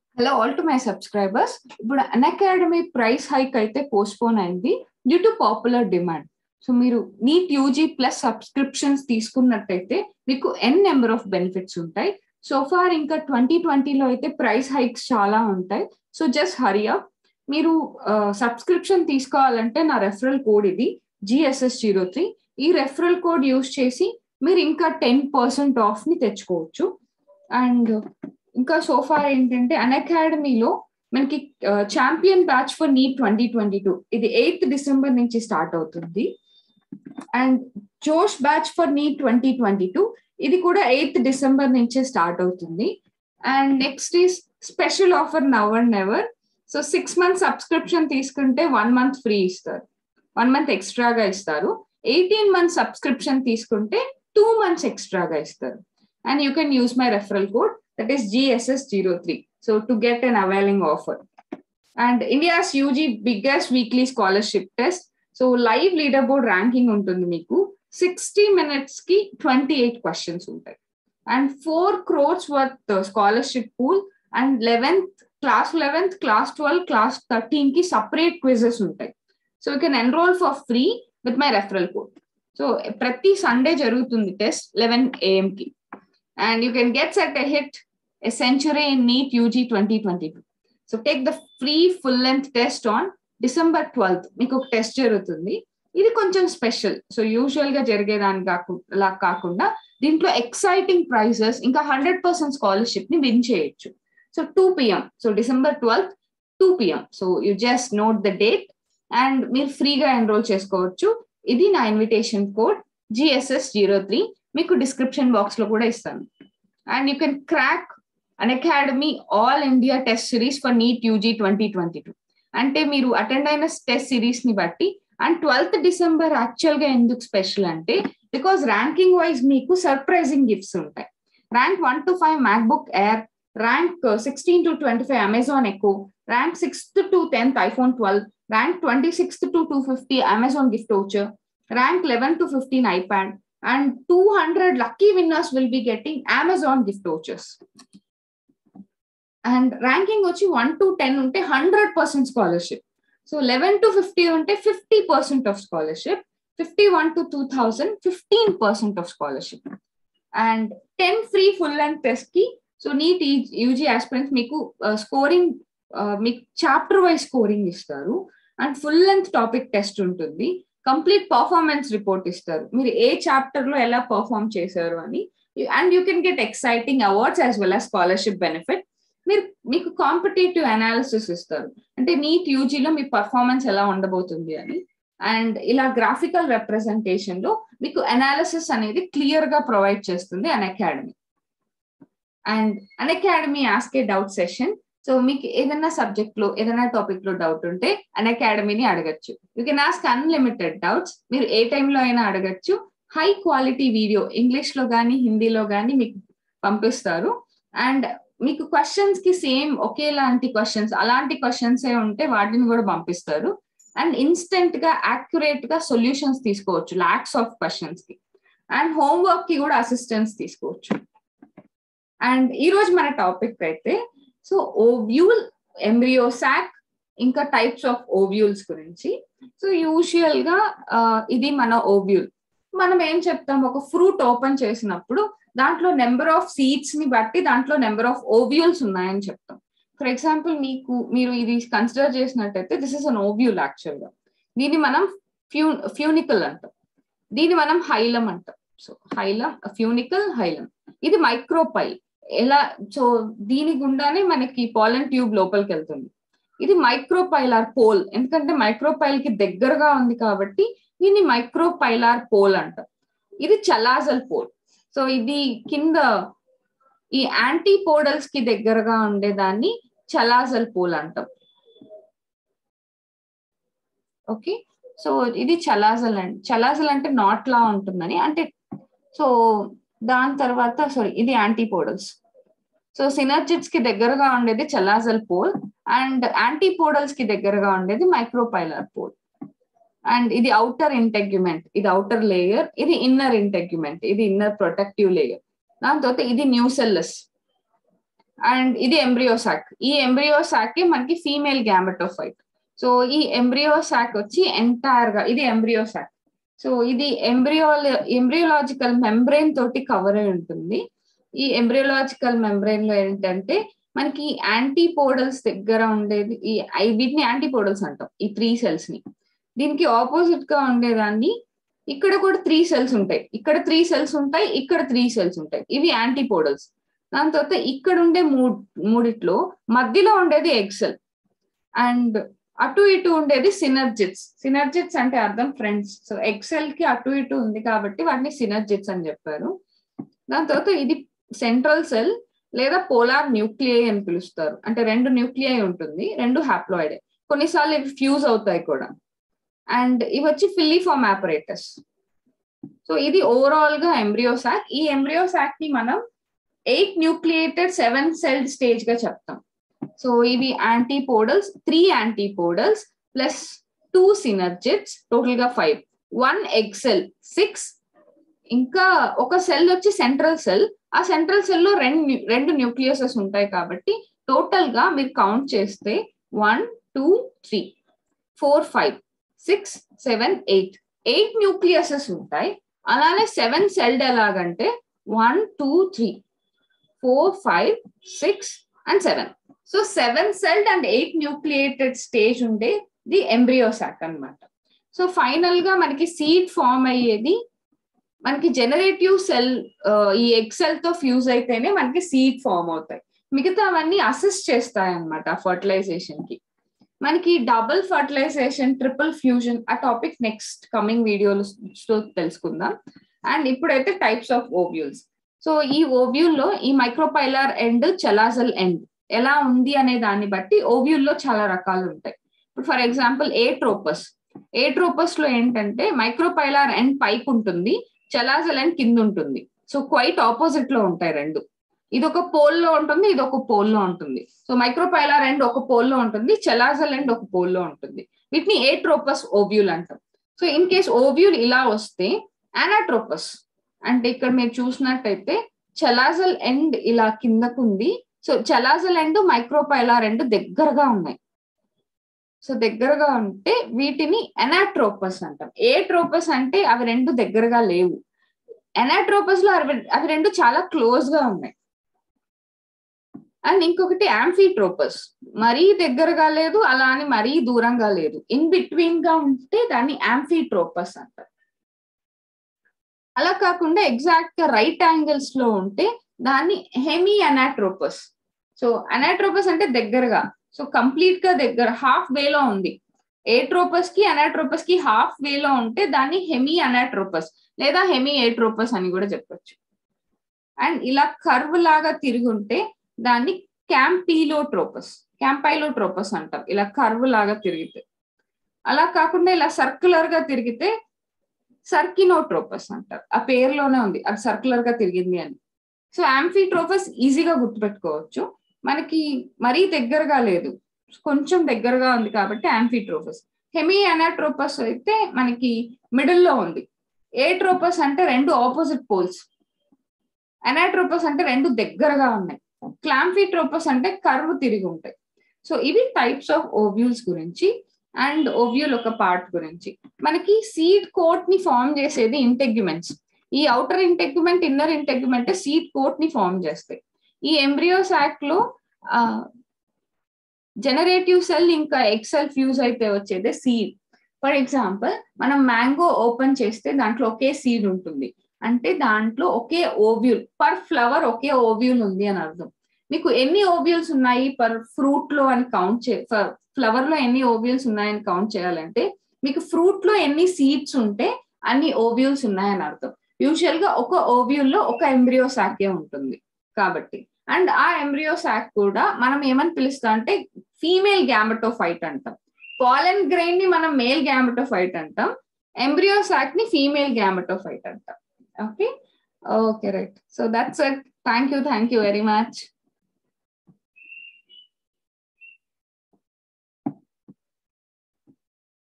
Hello all to my subscribers ఇప్పుడు Unacademy price hike అయితే postpone అయింది due to popular demand so మీరు NEET UG plus subscriptions తీసుకున్నట్టయితే మీకు n number of benefits ఉంటాయి so far ఇంకా twenty ట్వంటీలో అయితే ప్రైస్ హైక్స్ చాలా ఉంటాయి సో జస్ట్ హరియా మీరు సబ్స్క్రిప్షన్ తీసుకోవాలంటే నా రెఫరల్ కోడ్ ఇది జిఎస్ఎస్ జీరో త్రీ ఈ రెఫరల్ కోడ్ యూస్ చేసి మీరు ఇంకా టెన్ పర్సెంట్ ఆఫ్ ని తెచ్చుకోవచ్చు అండ్ ఇంకా సోఫార్ ఏంటంటే అన్ అకాడమీలో మనకి champion batch for NEET twenty twenty two ఇది ఎయిత్ డిసెంబర్ నుంచి స్టార్ట్ అవుతుంది and Josh batch for NEET twenty twenty two ఇది కూడా ఎయిత్ డిసెంబర్ నుంచే స్టార్ట్ అవుతుంది and next is special offer now and never so six month subscription తీసుకుంటే one month free ఇస్తారు one month ఎక్స్ట్రాగా ఇస్తారు ఎయిటీన్ మంత్ సబ్స్క్రిప్షన్ తీసుకుంటే టూ మంత్స్ ఎక్స్ట్రాగా ఇస్తారు and you can use my referral code that is GSS03 so to get an availing offer and India's UG biggest weekly scholarship test so live leaderboard ranking ఉంటుంది మీకు sixty minutes కి twenty eight questions ఉంటాయి and four crores worth scholarship pool and eleventh class eleventh class twelve class thirteen కి separate quizzes ఉంటాయి so you can enrol for free with my referral code so ప్రతి Sunday జరుగుతుంది test eleven AM కి and you can get set a hit a century in NEET UG 2022. So take the free full length test on December twelfth మీకు ఒక test జరుగుతుంది ఇది కొంచెం special so usual గా జరిగేదాని కాకుండా కాకుండా దీంట్లో ఎక్సైటింగ్ ప్రైజెస్ ఇంకా హండ్రెడ్ పర్సెంట్ స్కాలర్షిప్ ని విన్ చేయొచ్చు so two PM so December twelfth two PM so you just note the date and మీరు ఫ్రీగా ఎన్రోల్ చేసుకోవచ్చు ఇది నా invitation code GSS zero three మీకు డిస్క్రిప్షన్ బాక్స్ లో కూడా ఇస్తాను and you can crack Unacademy all India test series for NEET UG twenty twenty two అంటే మీరు అటెండ్ అయిన టెస్ట్ సిరీస్ ని బట్టి అండ్ ట్వెల్త్ డిసెంబర్ యాక్చువల్ గా ఎందుకు స్పెషల్ అంటే బికాస్ ర్యాంకింగ్ వైజ్ మీకు సర్ప్రైజింగ్ గిఫ్ట్స్ ఉంటాయి rank one to five MacBook Air rank sixteen to twenty five Amazon Echo rank sixth to tenth iPhone twelve rank twenty sixth to two fifty Amazon gift voucher rank eleven to fifteen iPad and 200 lucky winners will be getting Amazon gift vouchers. And ranking వచ్చి one to ten ఉంటే hundred percent scholarship so eleven to fifty ఉంటే fifty percent of scholarship fifty one to two thousand fifteen percent of scholarship and ten free full length test కి so NEET UG aspirants మీకు scoring మీకు chapter wise scoring ఇస్తారు and full length topic test ఉంటుంది complete performance report ఇస్తారు మీరు ఏ chapter లో ఎలా పర్ఫామ్ చేశారు అని and you can get exciting awards as well as scholarship benefit మీరు మీకు కాంపిటేటివ్ అనాలిసిస్ ఇస్తారు అంటే నీట్ యూజీలో మీ పర్ఫార్మెన్స్ ఎలా ఉండబోతుంది అని అండ్ ఇలా గ్రాఫికల్ రిప్రజెంటేషన్ లో మీకు అనాలిసిస్ అనేది క్లియర్ గా ప్రొవైడ్ చేస్తుంది Unacademy and Unacademy ask a doubt session so మీకు ఏదైనా సబ్జెక్ట్ లో ఏదైనా టాపిక్ లో డౌట్ ఉంటే అన్ అకాడమీని అడగచ్చు you can ask unlimited doubts మీరు ఏ టైంలో అయినా అడగచ్చు హై క్వాలిటీ వీడియో ఇంగ్లీష్ లో కానీ హిందీలో కానీ మీకు పంపిస్తారు అండ్ మీకు క్వశ్చన్స్ కి సేమ్ ఒకేలాంటి క్వశ్చన్స్ అలాంటి క్వశ్చన్స్ ఏ ఉంటే వాటిని కూడా పంపిస్తారు అండ్ ఇన్స్టెంట్ గా యాక్యురేట్ గా సొల్యూషన్స్ తీసుకోవచ్చు లాక్స్ ఆఫ్ క్వశ్చన్స్ కి అండ్ హోంవర్క్ కి కూడా అసిస్టెన్స్ తీసుకోవచ్చు అండ్ ఈ రోజు మన టాపిక్ అయితే సో ఓవ్యూల్ ఎంబ్రియోసాక్ ఇంకా టైప్స్ ఆఫ్ ఓవ్యూల్స్ గురించి సో యూజువల్ గా ఇది మన ఓవ్యూల్ మనం ఏం చెప్తాం ఒక ఫ్రూట్ ఓపెన్ చేసినప్పుడు దాంట్లో నెంబర్ ఆఫ్ సీడ్స్ ని బట్టి దాంట్లో నెంబర్ ఆఫ్ ఓవ్యూల్స్ ఉన్నాయని చెప్తాం ఫర్ ఎగ్జాంపుల్ మీకు మీరు ఇది కన్సిడర్ చేసినట్టయితే this is an ovule actual గా దీన్ని మనం ఫ్యూ ఫ్యూనికల్ అంటాం దీన్ని మనం హైలం అంటాం సో హైలం ఫ్యూనికల్ హైలం ఇది మైక్రోపైల్ ఎలా సో దీని గుండానే మనకి పాలన్ ట్యూబ్ లోపలికి వెళ్తుంది ఇది మైక్రోపైలార్ పోల్ ఎందుకంటే మైక్రోపైల్ కి దగ్గరగా ఉంది కాబట్టి దీన్ని మైక్రోపైలార్ పోల్ అంటాం ఇది చలాజల్ పోల్ సో ఇది కింద ఈ యాంటీపోడల్స్ కి దగ్గరగా ఉండేదాన్ని చలాజల్ పోల్ అంటాం ఓకే సో ఇది చలాజల్ అండి చలాజల్ అంటే నాట్ లా ఉంటుందని అంటే సో దాని తర్వాత సారీ ఇది యాంటీపోడల్స్ సో సినర్జిట్స్ కి దగ్గరగా ఉండేది చలాజల్ పోల్ అండ్ యాంటీపోడల్స్ కి దగ్గరగా ఉండేది మైక్రోపైలర్ పోల్ అండ్ ఇది అవుటర్ ఇంటెగ్యుమెంట్ ఇది అవుటర్ లేయర్ ఇది ఇన్నర్ ఇంటెగ్యుమెంట్ ఇది ఇన్నర్ ప్రొటెక్టివ్ లేయర్ దాని తర్వాత ఇది న్యూసెల్లస్ అండ్ ఇది ఎంబ్రియో సాక్ ఈ ఎంబ్రియో సాక్ మనకి ఫీమేల్ గ్యామెటోఫైట్ సో ఈ ఎంబ్రియో సాక్ వచ్చి ఎంటైర్ గా ఇది ఎంబ్రియో సాక్ సో ఇది ఎంబ్రియో ఎంబ్రియోలాజికల్ మెంబ్రెయిన్ తోటి కవర్ అయి ఉంటుంది ఈ ఎంబ్రియోలాజికల్ మెంబ్రెయిన్ లో ఏంటంటే మనకి యాంటీపోడల్స్ దగ్గర ఉండేది ఈ వీటిని యాంటీపోడల్స్ అంటాం ఈ త్రీ సెల్స్ ని దీనికి ఆపోజిట్ గా ఉండేదాన్ని ఇక్కడ కూడా త్రీ సెల్స్ ఉంటాయి ఇక్కడ త్రీ సెల్స్ ఉంటాయి ఇక్కడ త్రీ సెల్స్ ఉంటాయి ఇవి యాంటీపోడల్స్ దాని తర్వాత ఇక్కడ ఉండే మూడ్ మూడిట్లో మధ్యలో ఉండేది ఎక్సెల్ అండ్ అటు ఇటు ఉండేది సినర్జిట్స్ సినర్జిట్స్ అంటే అర్థం ఫ్రెండ్స్ సో ఎక్సెల్ కి అటు ఇటు ఉంది కాబట్టి వాటిని సినర్జిట్స్ అని చెప్పారు దాని తర్వాత ఇది సెంట్రల్ సెల్ లేదా పోలార్ న్యూక్లియై అని పిలుస్తారు అంటే రెండు న్యూక్లియై ఉంటుంది రెండు హ్యాప్లాయిడ్ కొన్నిసార్లు ఇవి ఫ్యూజ్ అవుతాయి కూడా అండ్ ఇవి వచ్చి ఫిల్లిఫామ్ ఆపరేటస్ సో ఇది ఓవరాల్ గా ఎంబ్రియో సాక్ ఈ ఎంబ్రియో సాక్ ని మనం eight nucleated seven cell stage గా చెప్తాం సో ఇవి antipodals three antipodals plus two synergids total గా ఫైవ్ వన్ ఎక్సెల్ సిక్స్ ఇంకా ఒక సెల్ వచ్చి సెంట్రల్ సెల్ ఆ సెంట్రల్ సెల్ లో రెండు రెండు న్యూక్లియసెస్ ఉంటాయి కాబట్టి టోటల్ గా మీరు కౌంట్ చేస్తే one two three four five six seven eight eight nucleuses ఉంటాయి అలానే సెవెన్ సెల్డ్ ఎలాగంటే one two three four five six and seven so seven celled and eight nucleated stage ఉండే ది ఎంబ్రియోసాక్ అనమాట so final గా మనకి seed form అయ్యేది మనకి generative cell ఈ ఎక్సెల్ తో ఫ్యూజ్ అయితేనే మనకి సీడ్ ఫామ్ అవుతాయి మిగతా అవన్నీ అసిస్ట్ చేస్తాయి అనమాట ఫర్టిలైజేషన్ కి మనకి డబుల్ ఫర్టిలైజేషన్ ట్రిపుల్ ఫ్యూజన్ ఆ టాపిక్ నెక్స్ట్ కమింగ్ వీడియోలో తెలుసుకుందాం అండ్ ఇప్పుడైతే టైప్స్ ఆఫ్ ఓవ్యూల్స్ సో ఈ ఓవ్యూల్లో ఈ మైక్రోపైలార్ ఎండ్ చలాజల్ ఎండ్ ఎలా ఉంది అనే దాన్ని బట్టి ఓవ్యూల్లో చాలా రకాలు ఉంటాయి ఇప్పుడు ఫర్ ఎగ్జాంపుల్ ఏ ట్రోపస్ ఏ ట్రోపస్ లో ఏంటంటే మైక్రోపైలార్ ఎండ్ పైకి ఉంటుంది చలాజల్ ఎండ్ కింద ఉంటుంది సో క్వైట్ ఆపోజిట్ లో ఉంటాయి రెండు ఇది ఒక పోల్ లో ఉంటుంది ఇది ఒక పోల్ లో ఉంటుంది సో మైక్రోపైలార్ ఎండ్ ఒక పోల్ లో ఉంటుంది చలాజల్ ఎండ్ ఒక పోల్ లో ఉంటుంది వీటిని ఏ ట్రోపస్ ఓవ్యూల్ అంటాం సో ఇన్ కేస్ ఓవ్యూల్ ఇలా వస్తే అనాట్రోపస్ అంటే ఇక్కడ మీరు చూసినట్టయితే చలాజల్ ఎండ్ ఇలా కిందకుంది so chalazal end micropylar end దగ్గరగా ఉన్నాయి సో దగ్గరగా ఉంటే వీటిని ఎనాట్రోపస్ అంటాం ఏ ట్రోపస్ అంటే అవి రెండు దగ్గరగా లేవు ఎనాట్రోపస్ లో అవి అవి రెండు చాలా క్లోజ్ గా ఉన్నాయి అండ్ ఇంకొకటి యాంఫీట్రోపస్ మరీ దగ్గరగా లేదు అలా అని మరీ దూరంగా లేదు ఇన్ బిట్వీన్ గా ఉంటే దాన్ని యాంఫీట్రోపస్ అంటారు అలా కాకుండా ఎగ్జాక్ట్ గా రైట్ యాంగిల్స్ లో ఉంటే దాన్ని హెమీ అనాట్రోపస్ సో అనాట్రోపస్ అంటే దగ్గరగా సో కంప్లీట్ గా దగ్గర హాఫ్ వేలో ఉంది ఏట్రోపస్ కి అనాట్రోపస్ కి హాఫ్ వేలో ఉంటే దాన్ని హెమీ అనాట్రోపస్ లేదా హెమీ ఏట్రోపస్ అని కూడా చెప్పొచ్చు అండ్ ఇలా కర్వ్ లాగా తిరిగి ఉంటే దాన్ని క్యాంపీలోట్రోపస్ క్యాంపైలోట్రోపస్ అంటాం ఇలా కర్వ్ లాగా తిరిగితే అలా కాకుండా ఇలా సర్క్యులర్ గా తిరిగితే సర్కినోట్రోపస్ అంటారు ఆ పేరులోనే ఉంది అది సర్క్యులర్ గా తిరిగింది అని సో యాంఫీట్రోపస్ ఈజీగా గుర్తుపెట్టుకోవచ్చు మనకి మరీ దగ్గరగా లేదు కొంచెం దగ్గరగా ఉంది కాబట్టి యాంఫీట్రోపస్ హెమీ అనాట్రోపస్ అయితే మనకి మిడిల్లో ఉంది ఏట్రోపస్ అంటే రెండు ఆపోజిట్ పోల్స్ అనాట్రోపస్ అంటే రెండు దగ్గరగా ఉన్నాయి క్లాంఫీట్రోపస్ అంటే కర్వ్ తిరిగి ఉంటాయి సో ఇవి టైప్స్ ఆఫ్ ఓవ్యూల్స్ గురించి అండ్ ఓవ్యూల్ ఒక పార్ట్ గురించి మనకి సీడ్ కోట్ ని ఫామ్ చేసేది ఇంటెగ్యుమెంట్స్ ఈ outer integument inner integument seed coat ని ఫామ్ చేస్తాయి ఈ ఎంబ్రియో సాక్ లో జనరేటివ్ సెల్ ఇంకా ఎక్సెల్ ఫ్యూజ్ అయితే వచ్చేది సీడ్ ఫర్ ఎగ్జాంపుల్ మనం మ్యాంగో ఓపెన్ చేస్తే దాంట్లో ఒకే సీడ్ ఉంటుంది అంటే దాంట్లో ఒకే ఓవ్యూల్ పర్ ఫ్లవర్ ఒకే ఓవ్యూల్ ఉంది అని అర్థం మీకు ఎన్ని ఓవ్యూల్స్ ఉన్నాయి పర్ ఫ్రూట్ లో అని కౌంట్ చే ఫ్లవర్ లో ఎన్ని ఓవ్యూల్స్ ఉన్నాయని కౌంట్ చేయాలంటే మీకు ఫ్రూట్ లో ఎన్ని సీడ్స్ ఉంటే అన్ని ఓవ్యూల్స్ ఉన్నాయని అర్థం యూజువల్ గా ఒక ఓవ్యూల్ లో ఒక ఎంబ్రియో సాకే ఉంటుంది కాబట్టి అండ్ ఆ ఎంబ్రియో సాక్ కూడా మనం ఏమని పిలుస్తాం అంటే ఫీమేల్ గ్యామటోఫైట్ అంటాం పాలన్ గ్రెయిన్ ని మనం మేల్ గ్యామటోఫైట్ అంటాం ఎంబ్రియో సాక్ ని ఫీమేల్ గ్యామటోఫైట్ అంటాం okay okay right so that's it thank you thank you very much